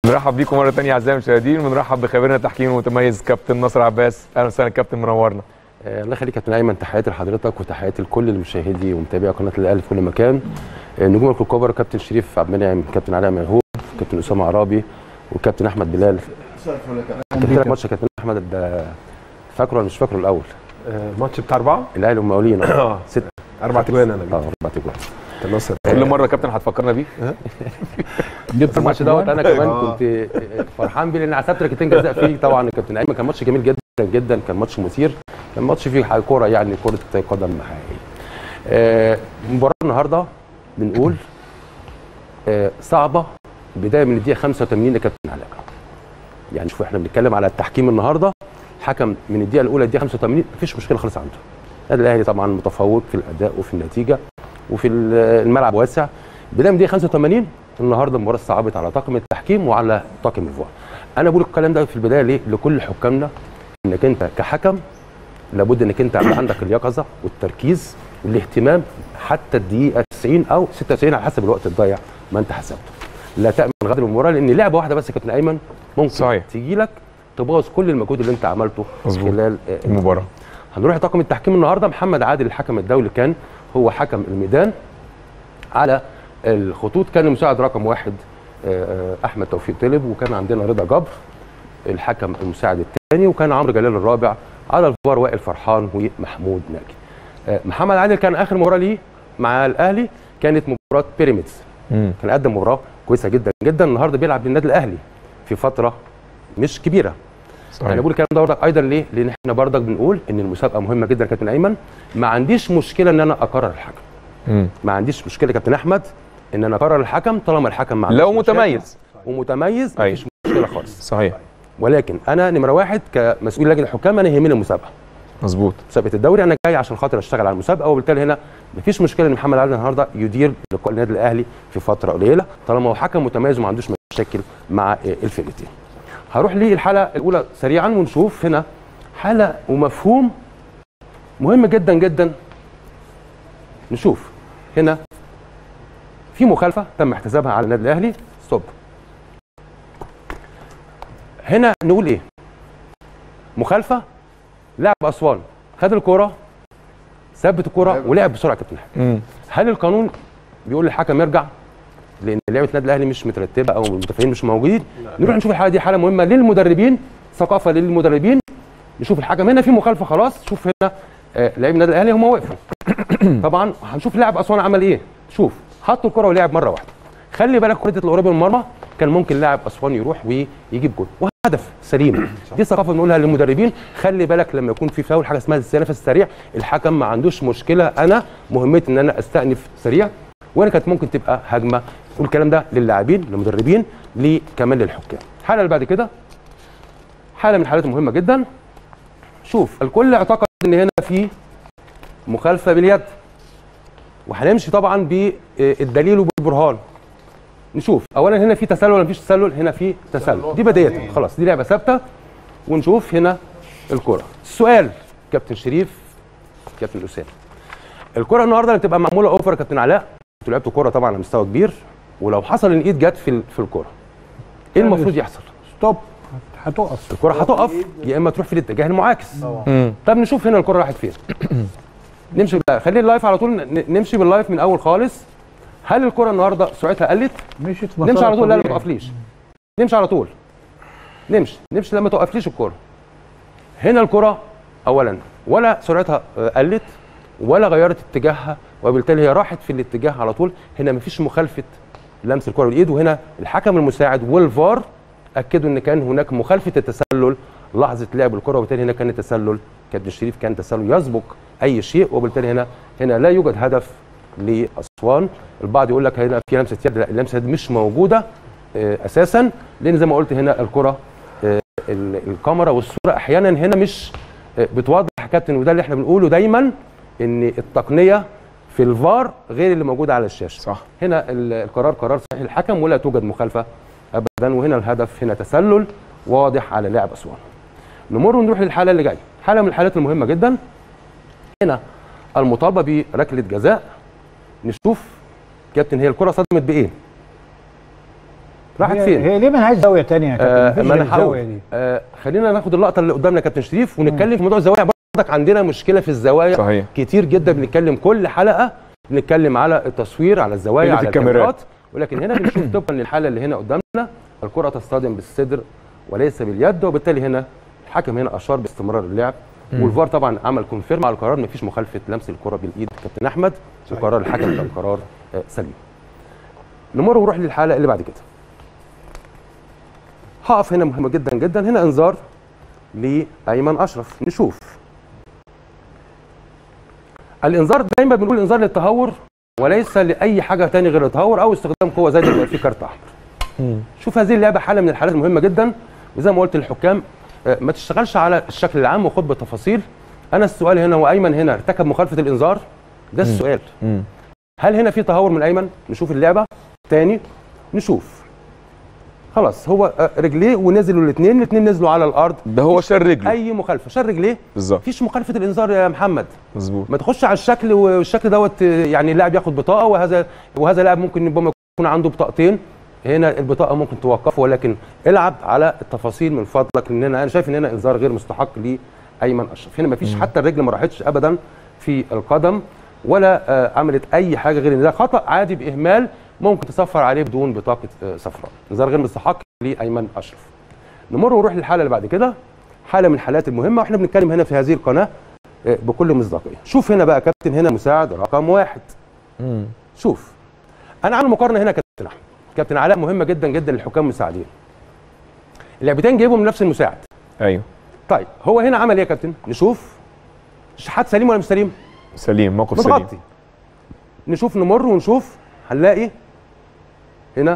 نرحب بيكم مره ثانيه اعزائي المشاهدين ونرحب بخبيرنا التحكيمي المتميز كابتن نصر عباس اهلا وسهلا كابتن منورنا آه، الله يخليك يا كابتن ايمن تحياتي لحضرتك وتحياتي لكل المشاهدي ومتابعي قناه الاهلي في كل مكان آه، نجوم الكبار كابتن شريف عبد المنعم كابتن علاء ميهوب كابتن اسامه عرابي وكابتن احمد بلال كابتن لك ماتش يا كابتن احمد ده فاكره ولا مش فاكره الاول آه، الماتش بتاع اربعه الاهلي والمقاولين اه اه ست اربع تجوان انا اه جبت اربع تجوان كابتن نصر كل مره كابتن هتفكرنا بيه جبت الماتش دوت انا كمان آه. كنت فرحان بيه لان عسبت ركلتين جزاء فيه طبعا يا كابتن ايمن كان ماتش جميل جدا جدا كان ماتش مثير كان ماتش فيه حاجة كوره يعني كره قدم حقيقيه آه، مباراه النهارده بنقول آه، صعبه بدايه من الدقيقه 85 لكابتن علاء يعني شوف احنا بنتكلم على التحكيم النهارده حكم من الدقيقه الاولى للدقيقه 85 مفيش مشكله خالص عنده النادي الاهلي طبعا متفوق في الاداء وفي النتيجه وفي الملعب واسع بدايه من الدقيقه 85 النهارده المباراه صعبت على طاقم التحكيم وعلى طاقم الفار انا بقول الكلام ده في البدايه ليه لكل حكامنا انك انت كحكم لابد انك انت يبقى عندك اليقظه والتركيز والاهتمام حتى الدقيقه 90 او 96 على حسب الوقت الضايع ما انت حسبته لا تامن غدر المباراه لان لعبه واحده بس يا كابتن ايمن ممكن صحيح. تيجي لك تبوظ كل المجهود اللي انت عملته مظبوط. خلال آه، المباراه هنروح لطاقم التحكيم النهارده محمد عادل الحكم الدولي كان هو حكم الميدان على الخطوط كان المساعد رقم واحد آه، آه، احمد توفيق طلب وكان عندنا رضا جبر الحكم المساعد الثاني وكان عمرو جلال الرابع على الفار وائل فرحان ومحمود ناجي آه، محمد عادل كان اخر مباراه ليه مع الاهلي كانت مباراه بيراميدز مم. كان قدم مباراه كويسه جدا جدا النهارده بيلعب للنادي الاهلي في فتره مش كبيره صحيح انا بقول الكلام ده برضك ايضا ليه؟ لان احنا برضك بنقول ان المسابقه مهمه جدا يا كابتن ايمن ما عنديش مشكله ان انا اقرر الحكم مم. ما عنديش مشكله يا كابتن احمد ان انا اقرر الحكم طالما الحكم ما عندوش لو مشاكل متميز ومتميز أيوة. مفيش مشكله خالص صحيح ولكن انا نمره واحد كمسؤول لجنه الحكام انا يهمني المسابقه مظبوط مسابقه الدوري انا جاي عشان خاطر اشتغل على المسابقه وبالتالي هنا مفيش مشكله ان محمد علي النهارده يدير لقاء النادي الاهلي في فتره قليله طالما هو حكم متميز وما عندوش مشاكل مع آه، الفرقتين. هروح للحلقه الاولى سريعا ونشوف هنا حاله ومفهوم مهم جدا جدا نشوف هنا في مخالفه تم احتسابها على النادي الاهلي ستوب هنا نقول ايه مخالفه لاعب اسوان خد الكوره ثبت الكوره ولعب بسرعه يا كابتن أحمد. مم. هل القانون بيقول للحكم يرجع لان لعبه النادي الاهلي مش مترتبه او المتفقين مش موجودين نروح نشوف الحاله دي حاله مهمه للمدربين ثقافه للمدربين نشوف الحكم هنا في مخالفه خلاص شوف هنا آه لعيب النادي الاهلي هم وقفوا طبعا هنشوف لاعب اسوان عمل ايه شوف حط الكره ولعب مره واحده خلي بالك كره القريبه من المرمى كان ممكن لاعب اسوان يروح ويجيب جول وهدف سليم دي ثقافه بنقولها للمدربين خلي بالك لما يكون في فاول حاجه اسمها النفس السريع الحكم ما عندوش مشكله انا مهمتي ان انا استأنف سريع وانا كانت ممكن تبقى هجمه والكلام ده للاعبين للمدربين ليه كمان للحكام الحاله اللي بعد كده حاله من الحالات المهمه جدا شوف الكل اعتقد ان هنا في مخالفه باليد وهنمشي طبعا بالدليل وبالبرهان نشوف اولا هنا في تسلل ولا مفيش تسلل هنا في تسلل دي بدايه خلاص دي لعبه ثابته ونشوف هنا الكره السؤال كابتن شريف كابتن اسامه الكره النهارده اللي بتبقى معموله اوفر يا كابتن علاء انتوا لعبتوا كوره طبعا على مستوى كبير ولو حصل ان ايد جت في ال- في الكوره ايه المفروض يحصل ستوب هتقف الكره هتقف يا اما تروح في الاتجاه المعاكس مم. طب نشوف هنا الكره راحت فين نمشي بقى خلي اللايف على طول ن- نمشي باللايف من اول خالص هل الكره النهارده سرعتها قلت مشيت في نمشي مسار على طول لا لا ما طبيعي. توقفليش نمشي على طول نمشي نمشي لما توقفليش الكره هنا الكره اولا ولا سرعتها آه، قلت ولا غيرت اتجاهها وبالتالي هي راحت في الاتجاه على طول هنا مفيش مخالفه لمس الكره بالايد وهنا الحكم المساعد والفار اكدوا ان كان هناك مخالفه التسلل لحظه لعب الكره وبالتالي هنا كان التسلل كابتن شريف كان تسلل يسبق اي شيء وبالتالي هنا هنا لا يوجد هدف لاسوان البعض يقول لك هنا في لمسه يد لا اللمسه يد مش موجوده آه، اساسا لان زي ما قلت هنا الكره آه، ال- الكاميرا والصوره احيانا هنا مش آه، بتوضح يا كابتن وده اللي احنا بنقوله دايما ان التقنيه في الفار غير اللي موجوده على الشاشه صح هنا ال- القرار قرار صحيح الحكم ولا توجد مخالفه ابدا وهنا الهدف هنا تسلل واضح على لاعب اسوان نمر ونروح للحاله اللي جايه حاله من الحالات المهمه جدا هنا المطالبه بركله جزاء نشوف كابتن هي الكره صدمت بايه راحت هي, فين هي ليه ملهاش زاويه ثانيه يا آه كابتن؟ ما مفيش انا غير الزاويه هقول دي آه خلينا ناخد اللقطه اللي قدامنا يا كابتن شريف ونتكلم في موضوع الزوايا برضك عندنا مشكله في الزوايا صحيح كتير جدا بنتكلم كل حلقه بنتكلم على التصوير على الزوايا قلة على الكاميرات. الكاميرات ولكن هنا بنشوف طبقا للحاله اللي هنا قدامنا الكره تصطدم بالصدر وليس باليد وبالتالي هنا الحكم هنا اشار باستمرار اللعب والفار طبعا عمل كونفيرم على القرار مفيش مخالفه لمس الكره بالايد كابتن احمد وقرار الحكم كان قرار آه، سليم نمر ونروح للحاله اللي بعد كده هقف هنا مهم جدا جدا هنا انذار لايمن اشرف نشوف الانذار دايما بنقول انذار للتهور وليس لاي حاجه تاني غير التهور او استخدام قوه زي يبقى في كارت احمر شوف هذه اللعبه حاله من الحالات المهمه جدا وزي ما قلت للحكام آه، ما تشتغلش على الشكل العام وخد بالتفاصيل انا السؤال هنا هو ايمن هنا ارتكب مخالفه الانذار ده السؤال مم. هل هنا في تهور من ايمن نشوف اللعبه تاني نشوف خلاص هو آه، رجليه ونزلوا الاثنين الاثنين نزلوا على الارض ده هو شال رجله اي مخالفه شال رجليه بالظبط مفيش مخالفه الانذار يا محمد مظبوط ما تخش على الشكل والشكل دوت آه، يعني اللاعب ياخد بطاقه وهذا وهذا لاعب ممكن ربما يكون عنده بطاقتين هنا البطاقه ممكن توقفه ولكن العب على التفاصيل من فضلك لان انا أنا شايف ان هنا انذار غير مستحق لايمن اشرف هنا ما فيش حتى الرجل ما راحتش ابدا في القدم ولا آه، عملت اي حاجه غير ان ده خطا عادي باهمال ممكن تصفر عليه بدون بطاقه آه، صفراء انذار غير مستحق لايمن اشرف نمر ونروح للحاله اللي بعد كده حاله من الحالات المهمه واحنا بنتكلم هنا في هذه القناه آه، بكل مصداقيه شوف هنا بقى كابتن هنا مساعد رقم واحد مم. شوف انا عامل مقارنه هنا كابتن احمد كابتن علاء مهمه جدا جدا للحكام المساعدين اللعبتين جايبهم من نفس المساعد ايوه طيب هو هنا عمل ايه يا كابتن نشوف شحات سليم ولا مش سليم سليم موقف سليم متغطي نشوف نمر ونشوف هنلاقي هنا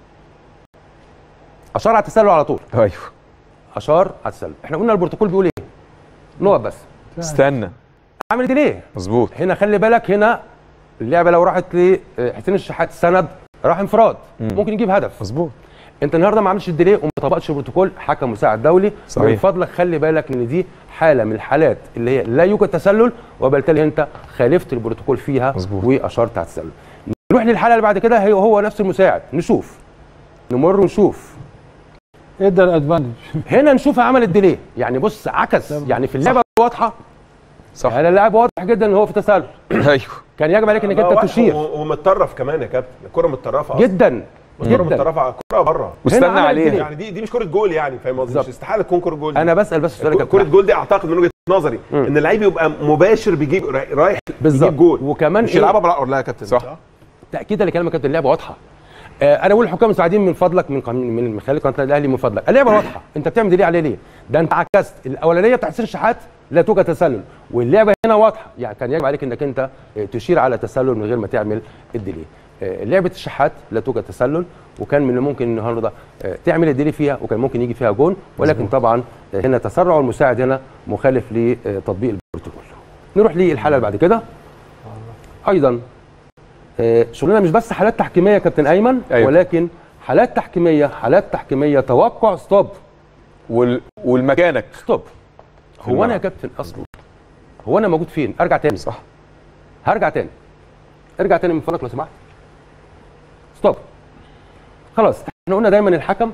اشار على التسلل على طول ايوه اشار على التسلل احنا قلنا البروتوكول بيقول ايه نقط بس استنى عملت ليه مظبوط هنا خلي بالك هنا اللعبه لو راحت لحسين الشحات سند راح انفراد ممكن يجيب هدف مظبوط انت النهارده ما عملتش الديلي وما طبقتش البروتوكول حكم مساعد دولي صحيح. من فضلك خلي بالك ان دي حاله من الحالات اللي هي لا يوجد تسلل وبالتالي انت خالفت البروتوكول فيها مظبوط. واشرت على التسلل نروح للحاله اللي بعد كده هي هو نفس المساعد نشوف نمر ونشوف ادى الادفانتج هنا نشوف عمل الديلي يعني بص عكس يعني في اللعبه واضحه صح يعني اللاعب واضح جدا ان هو في تسلل ايوه كان يجب عليك انك لا، انت واحد تشير و- ومتطرف كمان يا كابتن الكره متطرفه أصلاً. جدا الكره جدا متطرفه الكره بره واستنى عمل عليها الديلي. يعني دي دي مش كره جول يعني فاهم قصدي بالظبط. مش استحاله تكون كره جول دي. انا بسال بس سؤال يا كره كابتن جول دي اعتقد من وجهه نظري ان اللعيب يبقى مباشر بيجيب راي- رايح بالظبط يجيب جول وكمان مش إيه؟ يلعبها بلا ولا يا كابتن صح. تاكيدا لكلامك كابتن اللعبه واضحه آه انا بقول للحكام المساعدين من فضلك من قن- من من خلال قناه الاهلي من فضلك اللعبه واضحه انت بتعمل دي ليه عليه ليه ده انت عكست الاولانيه بتاعت حسين الشحات لا توجد تسلل واللعبه هنا واضحه يعني كان يجب عليك انك انت آه، تشير على تسلل من غير ما تعمل الديلي آه، لعبه الشحات لا توجد تسلل وكان من الممكن النهارده آه، تعمل الديلي فيها وكان ممكن يجي فيها جون ولكن طبعا آه، هنا تسرع المساعد هنا مخالف لتطبيق البروتوكول نروح للحاله اللي بعد كده ايضا آه، شغلنا مش بس حالات تحكيميه يا كابتن ايمن أيوة. ولكن حالات تحكيميه حالات تحكيميه توقع ستوب وال... والمكانك ستوب هو انا يا كابتن اصلا هو انا موجود فين ارجع تاني صح هرجع تاني ارجع تاني من فضلك لو سمحت ستوب خلاص احنا قلنا دايما الحكم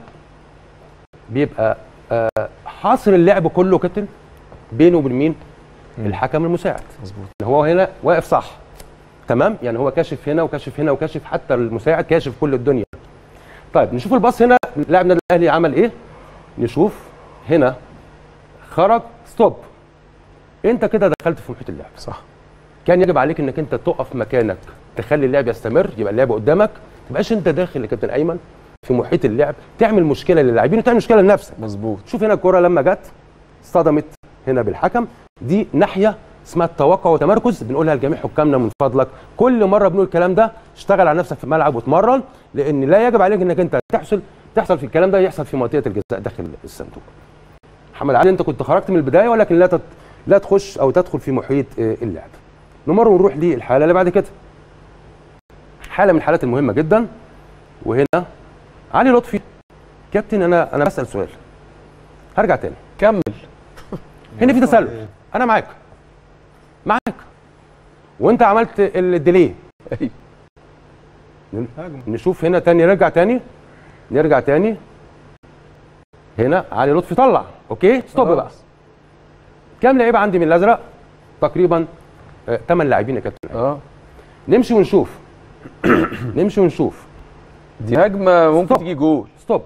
بيبقى آه، حاصر اللعب كله يا كابتن بينه وبين مين الحكم المساعد مظبوط هو هنا واقف صح تمام يعني هو كاشف هنا وكاشف هنا وكاشف حتى المساعد كاشف كل الدنيا طيب نشوف الباص هنا لاعب النادي الاهلي عمل ايه نشوف هنا خرج ستوب انت كده دخلت في محيط اللعب صح كان يجب عليك انك انت تقف مكانك تخلي اللعب يستمر يبقى اللعب قدامك ما تبقاش انت داخل يا كابتن ايمن في محيط اللعب تعمل مشكله للاعبين وتعمل مشكله لنفسك مظبوط شوف هنا الكره لما جت اصطدمت هنا بالحكم دي ناحيه اسمها التوقع والتمركز بنقولها لجميع حكامنا من فضلك كل مره بنقول الكلام ده اشتغل على نفسك في الملعب واتمرن لان لا يجب عليك انك انت تحصل تحصل في الكلام ده يحصل في منطقه الجزاء داخل الصندوق محمد علي انت كنت خرجت من البدايه ولكن لا تت... لا تخش او تدخل في محيط آه، اللعب نمر ونروح للحاله اللي بعد كده حاله من الحالات المهمه جدا وهنا علي لطفي كابتن انا انا بسال سؤال هرجع تاني كمل هنا في تسلل انا معاك معاك وانت عملت الديلي أيوة. نشوف هنا تاني نرجع تاني نرجع تاني هنا علي لطفي طلع اوكي ستوب خلاص. بقى كام لعيبه عندي من الازرق تقريبا 8 لاعبين يا كابتن اه نمشي ونشوف نمشي ونشوف دي هجمه ممكن ستوب. تيجي جول ستوب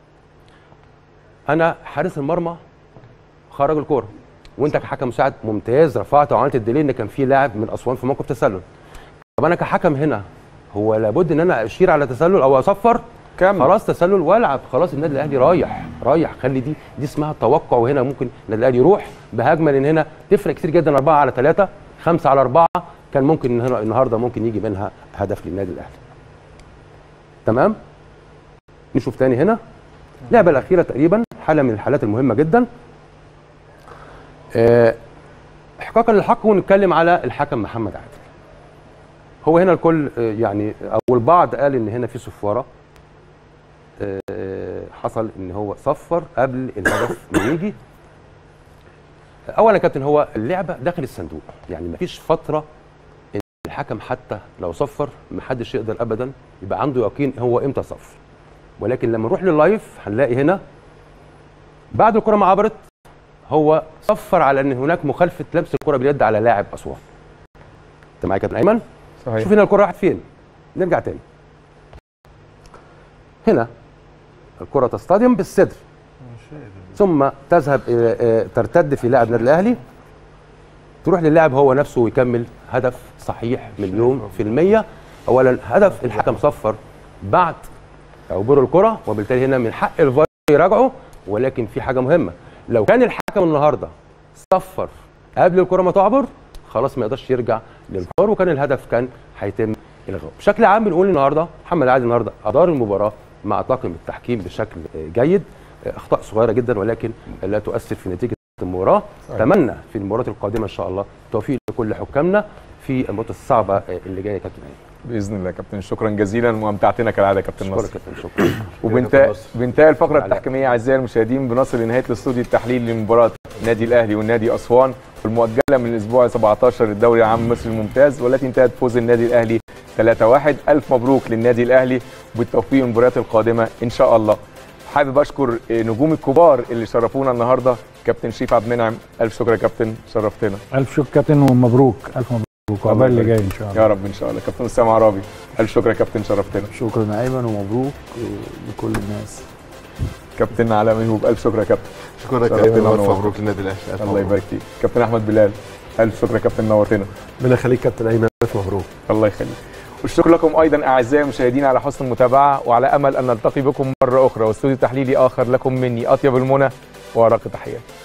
انا حارس المرمى خرج الكوره وانت كحكم مساعد ممتاز رفعت وعملت الدليل ان كان في لاعب من اسوان في موقف تسلل طب انا كحكم هنا هو لابد ان انا اشير على تسلل او اصفر كمل. خلاص تسلل والعب خلاص النادي الاهلي رايح رايح خلي دي دي اسمها التوقع وهنا ممكن النادي الاهلي يروح بهجمه لان هنا تفرق كتير جدا 4 على 3 5 على 4 كان ممكن إن هنا النهارده ممكن يجي منها هدف للنادي الاهلي تمام نشوف تاني هنا اللعبه الاخيره تقريبا حاله من الحالات المهمه جدا آه، احقاقا للحق ونتكلم على الحكم محمد عادل هو هنا الكل آه، يعني او البعض قال ان هنا في صفاره آه، حصل ان هو صفر قبل الهدف ما يجي اولا يا كابتن هو اللعبه داخل الصندوق يعني مفيش فتره ان الحكم حتى لو صفر محدش يقدر ابدا يبقى عنده يقين هو امتى صفر ولكن لما نروح لللايف هنلاقي هنا بعد الكره ما عبرت هو صفر على ان هناك مخالفه لمس الكره باليد على لاعب اسوان انت معايا يا كابتن ايمن صحيح شوف هنا الكره راحت فين نرجع تاني هنا الكره تصطدم بالصدر ثم تذهب إلى- آه، ترتد في لاعب النادي الاهلي تروح للاعب هو نفسه ويكمل هدف صحيح مليون في المية اولا هدف الحكم صفر بعد عبور الكره وبالتالي هنا من حق الفار يراجعه ولكن في حاجه مهمه لو كان الحكم النهارده صفر قبل الكره ما تعبر خلاص ما يقدرش يرجع للفار وكان الهدف كان هيتم الغائه بشكل عام بنقول النهارده محمد عادل النهارده ادار المباراه مع طاقم التحكيم بشكل آه، جيد آه، اخطاء صغيره جدا ولكن لا تؤثر في نتيجه المباراه اتمنى في المباراه القادمه ان شاء الله توفيق لكل حكامنا في المباراه الصعبه آه، اللي جايه يا كابتن ايمن باذن الله يا كابتن شكرا جزيلا وامتعتنا كالعاده يا كابتن شكرا نصر كابتن شكرا وبانتهاء بانتهاء الفقره على- التحكيميه اعزائي المشاهدين بنصل لنهايه الاستوديو التحليلي لمباراه النادي الاهلي والنادي اسوان المؤجله من الاسبوع 17 للدوري العام المصري الممتاز والتي انتهت بفوز النادي الاهلي 3-1 الف مبروك للنادي الاهلي وبالتوفيق المباريات القادمه ان شاء الله حابب اشكر نجوم الكبار اللي شرفونا النهارده كابتن شريف عبد المنعم الف شكر يا كابتن شرفتنا الف شكر كابتن ومبروك الف مبروك وعقبال اللي يبارك جاي ان شاء الله يا رب ان شاء الله كابتن اسامه عرابي الف شكر يا كابتن شرفتنا شكرا ايمن ومبروك لكل الناس كابتن علاء ميهوب الف شكر يا كابتن شكرا يا شرفتنا كابتن الف ونورتنا. مبروك للنادي الاهلي ألف الله مبروك. يبارك فيك كابتن احمد بلال الف شكر يا كابتن نورتنا ربنا يخليك كابتن ايمن الف مبروك الله يخليك والشكر لكم ايضا اعزائي المشاهدين على حسن المتابعه وعلى امل ان نلتقي بكم مره اخرى واستوديو تحليلي اخر لكم مني اطيب المنى وارق تحياتي